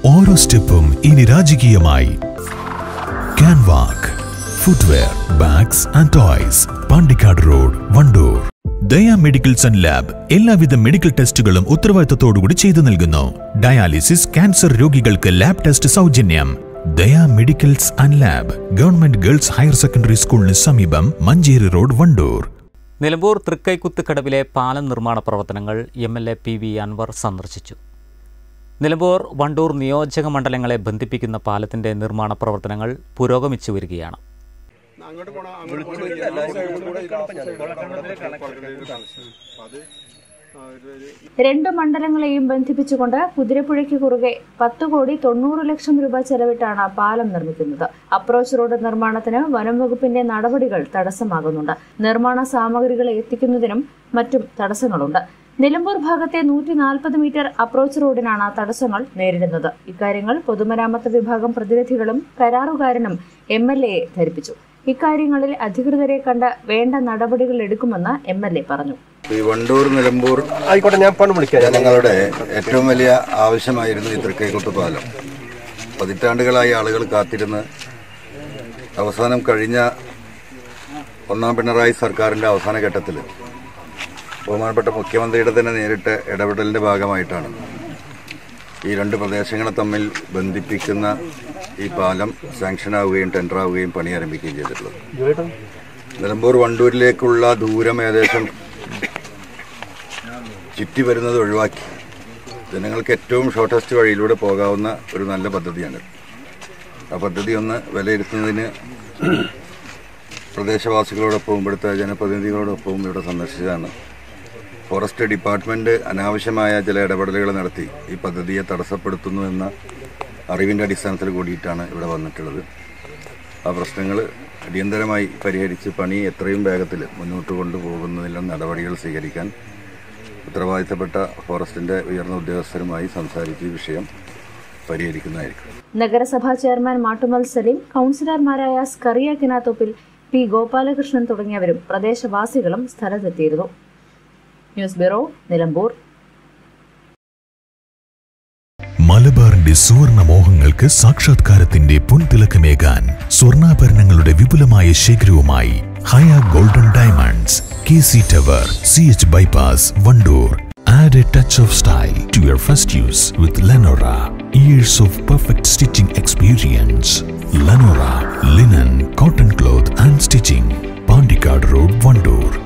ഓരോ സ്റ്റെപ്പും ഇനി രാജകീയമായി Canwalk footwear bags and toys Pandikkad road Wandoor Daya medicals and lab എല്ലാവിധ മെഡിക്കൽ ടെസ്റ്റുകളും ഉത്തരവാദിത്തത്തോടുകൂടി ചെയ്തു നൽകുന്നു ഡയാലിസിസ് ക്യാൻസർ രോഗികൾക്ക് ലാബ് ടെസ്റ്റ് സൗജന്യം Daya medicals and lab government girls higher secondary സ്കൂളിന് സമീപം മഞ്ചേരി റോഡ് വണ്ടൂർ നിലമ്പൂർ തൃക്കൈക്കുത്തുക്കടവിലെ പാലം നിർമ്മാണ പ്രവർത്തനങ്ങൾ M L A P V Anvar സന്ദർശിച്ചു നിലമ്പൂർ വണ്ടൂർ നിയോജക മണ്ഡലങ്ങളെ ബന്ധിപ്പിക്കുന്ന പാലത്തിന്റെ നിർമ്മാണ പ്രവർത്തനങ്ങൾ പുരോഗമിച്ചു വരികയാണ് രണ്ട് മണ്ഡലങ്ങളെയും ബന്ധിപ്പിച്ചുകൊണ്ട് കുതിരപ്പുഴയ്ക്ക് കുറുകെ പത്ത് കോടി തൊണ്ണൂറ് ലക്ഷം രൂപ ചെലവിട്ടാണ് പാലം നിർമ്മിക്കുന്നത് അപ്രോച്ച് റോഡ് നിർമ്മാണത്തിന് വനം വകുപ്പിന്റെ നടപടികൾ തടസ്സമാകുന്നുണ്ട് നിർമ്മാണ സാമഗ്രികൾ എത്തിക്കുന്നതിനും മറ്റും തടസ്സങ്ങളുണ്ട് നിലമ്പൂർ ഭാഗത്തെ നൂറ്റി നാൽപ്പത് മീറ്റർ അപ്രോച്ച് റോഡിനാണ് തടസ്സങ്ങൾ നേരിടുന്നത് ഇക്കാര്യങ്ങൾ പൊതുമരാമത്ത് വിഭാഗം പ്രതിനിധികളും കരാറുകാരനും എം എൽ എയെ ധരിപ്പിച്ചു ഇക്കാര്യങ്ങളിൽ അധികൃതരെ കണ്ട് വേണ്ട നടപടികൾ എടുക്കുമെന്ന് എം എൽ എ പറഞ്ഞു ഈ വണ്ടൂർ നിലമ്പൂർ ആയിക്കോട്ടെ ഞാൻ പണ്ട് വിളിക്കാം ജനങ്ങളുടെ ഏറ്റവും വലിയ ആവശ്യമായിരുന്നു ഈ തൃക്കൈക്കുത്ത് പാലം പതിറ്റാണ്ടുകളായി ആളുകൾ കാത്തിരുന്ന് അവസാനം കഴിഞ്ഞ ഒന്നാം പിണറായി സർക്കാരിന്റെ അവസാന ഘട്ടത്തിൽ ബഹുമാനപ്പെട്ട മുഖ്യമന്ത്രിയുടെ തന്നെ നേരിട്ട് ഇടപെടലിന്റെ ഭാഗമായിട്ടാണ് ഈ രണ്ട് പ്രദേശങ്ങളെ തമ്മിൽ ബന്ധിപ്പിക്കുന്ന ഈ പാലം സാങ്ഷനാവുകയും ടെൻഡറാവുകയും പണി ആരംഭിക്കുകയും ചെയ്തിട്ടുള്ളത് നിലമ്പൂർ വണ്ടൂരിലേക്കുള്ള ദൂരം ഏകദേശം ചുറ്റി വരുന്നത് ഒഴിവാക്കി ജനങ്ങൾക്ക് ഏറ്റവും ഷോർട്ടസ്റ്റ് വഴിയിലൂടെ പോകാവുന്ന ഒരു നല്ല പദ്ധതിയാണ് ആ പദ്ധതി ഒന്ന് വിലയിരുത്തുന്നതിന് പ്രദേശവാസികളോടൊപ്പവും ഇവിടുത്തെ ജനപ്രതിനിധികളോടൊപ്പവും ഇവിടെ സന്ദർശിച്ചതാണ് ഫോറസ്റ്റ് ഡിപ്പാർട്ട്മെന്റ് അനാവശ്യമായ ചില ഇടപെടലുകൾ നടത്തി ഈ പദ്ധതിയെ തടസ്സപ്പെടുത്തുന്നു എന്ന അറിവിൻ്റെ അടിസ്ഥാനത്തിൽ കൂടിയിട്ടാണ് ഇവിടെ വന്നിട്ടുള്ളത് ആ പ്രശ്നങ്ങൾ അടിയന്തരമായി പരിഹരിച്ച് പണി എത്രയും വേഗത്തിൽ മുന്നോട്ട് കൊണ്ടുപോകുന്നതിനുള്ള നടപടികൾ സ്വീകരിക്കാൻ ഉത്തരവാദിത്തപ്പെട്ട ഫോറസ്റ്റിന്റെ ഉയർന്ന ഉദ്യോഗസ്ഥരുമായി സംസാരിച്ച് ഈ വിഷയം പരിഹരിക്കുന്നതായിരിക്കും നഗരസഭാ ചെയർമാൻ മാട്ടുമൽ സലീം കൌൺസിലർമാരായ സ്കറിയ കിനാത്തോപ്പിൽ പി ഗോപാലകൃഷ്ണൻ തുടങ്ങിയവരും പ്രദേശവാസികളും സ്ഥലത്തെത്തിയിരുന്നു ന്യൂസ് ബ്യൂറോ നിലമ്പൂർ മലബാറിന്റെ സുവർണ മോഹങ്ങൾക്ക് സാക്ഷാത്കാരത്തിന്റെ പൊൻതിളക്കമേകാൻ സ്വർണ്ണാഭരണങ്ങളുടെ വിപുലമായ ശേഖരവുമായി Haya golden diamonds K C tower C H bypass Wandoor Add a touch of style to your first use with Lenora. Years of perfect stitching experience. Lenora, linen, cotton cloth and stitching. Pandikad Road, Vandoor.